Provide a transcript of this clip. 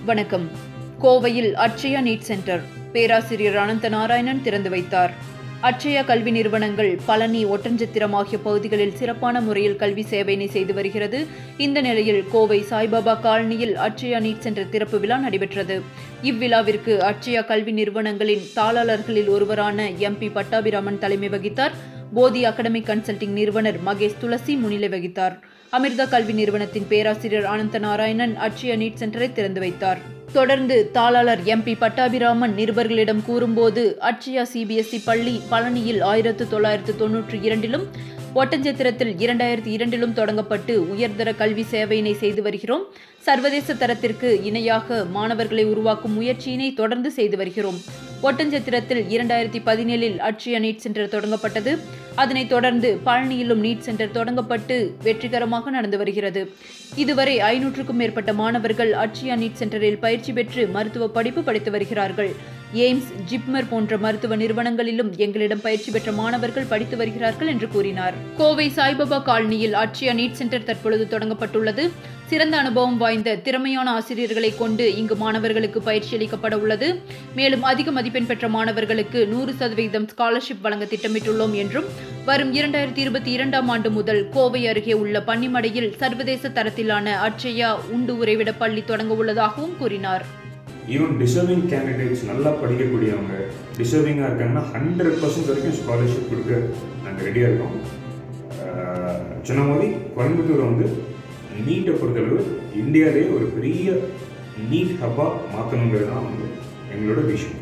வணக்கம் கோவையில் Atchaya NEET centre பேராசிரியர் அனந்த நாராயணன் திறந்து வைத்தார் அட்சயா கல்வி நிறுவனங்கள் பழனி ஒட்டஞ்சத்திரம் ஆகிய பகுதிகளில் சிறப்பான முறையில் கல்வி சேவையினை செய்து வருகிறது இந்த நிலையில் கோவை சாய்பாபா காலனியில் அட்சயா நீட் சென்டர் திறப்பு விழா நடைபெற்றது இவ்விழாவிற்கு அட்சயா கல்வி நிறுவனங்களின் தாளாளர்களில் ஒருவரான எம்பி பட்டாபிராமன் தலைமை வகித்தார் போதி அகாடமிக் கன்சல்டிங் நிறுவனர் மகேஷ் துளசி முன்னிலை வகித்தார் அமிர்தா கல்வி நிறுவனத்தின் பேராசிரியர் அனந்த நாராயணன் அட்சயா நீட் சென்டரை திறந்து வைத்தார் தொடர்ந்து தாளாளர் எம்பி பட்டாபிராமன் நிருபர்களிடம் கூறும்போது அட்சயா சிபிஎஸ்இ பள்ளி பழனியில் ஆயிரத்து தொள்ளாயிரத்து தொன்னூற்றி இரண்டிலும் ஒட்டஞ்சத்திரத்தில் இரண்டாயிரத்தி இரண்டிலும் தொடங்கப்பட்டு உயர்தர கல்வி சேவையினை செய்து வருகிறோம் சர்வதேச தரத்திற்கு இணையாக மாணவர்களை உருவாக்கும் முயற்சியினை தொடர்ந்து செய்து வருகிறோம் ஒட்டஞ்சத்திரத்தில் இரண்டாயிரத்தி பதினேழில் அட்சயா நீட் சென்டர் தொடங்கப்பட்டது அதனைத் தொடர்ந்து பழனியிலும் நீட் சென்டர் தொடங்கப்பட்டு வெற்றிகரமாக நடந்து வருகிறது இதுவரை ஐநூற்றுக்கும் மேற்பட்ட மாணவர்கள் அட்சயா நீட் சென்டரில் பயிற்சி பெற்று மருத்துவ படிப்பு படித்து வருகிறார்கள் எய்ம்ஸ் ஜிப்மர் போன்ற மருத்துவ நிறுவனங்களிலும் எங்களிடம் பயிற்சி பெற்ற மாணவர்கள் படித்து வருகிறார்கள் என்று கூறினார் கோவை சாய்பாபா காலனியில் அட்சயா நீட் சென்டர் தற்பொழுது தொடங்கப்பட்டுள்ளது சிறந்த அனுபவம் வாய்ந்த திறமையான ஆசிரியர்களை கொண்டு இங்கு மாணவர்களுக்கு பயிற்சி அளிக்கப்பட உள்ளது மேலும் அதிக மதிப்பெண் பெற்ற மாணவர்களுக்கு நூறு சதவீதம் ஸ்காலர்ஷிப் வழங்க திட்டமிட்டுள்ளோம் என்றும் வரும் இரண்டாயிரத்தி இருபத்தி இரண்டாம் ஆண்டு முதல் கோவை அருகே உள்ள பன்னிமடையில் சர்வதேச தரத்திலான அட்சயா உண்டு உறைவிட பள்ளி தொடங்க உள்ளதாகவும் கூறினார் ஈவன் டிசர்விங் கேண்டிடேட்ஸ் நல்லா படிக்கக்கூடியவங்க டிசர்விங்காக இருக்காங்கன்னா ஹண்ட்ரட் பர்சன்ட் வரைக்கும் ஸ்காலர்ஷிப் கொடுக்க நாங்கள் ரெடியாக இருக்கோம் ஆஹ் சொன்ன மாதிரி கோயம்புத்தூர் வந்து நீட்டை பொறுத்தளவு இந்தியாவிலேயே ஒரு பெரிய நீட் ஹப்பாக மாற்றணுங்கிறது தான் வந்து எங்களோட விஷயம்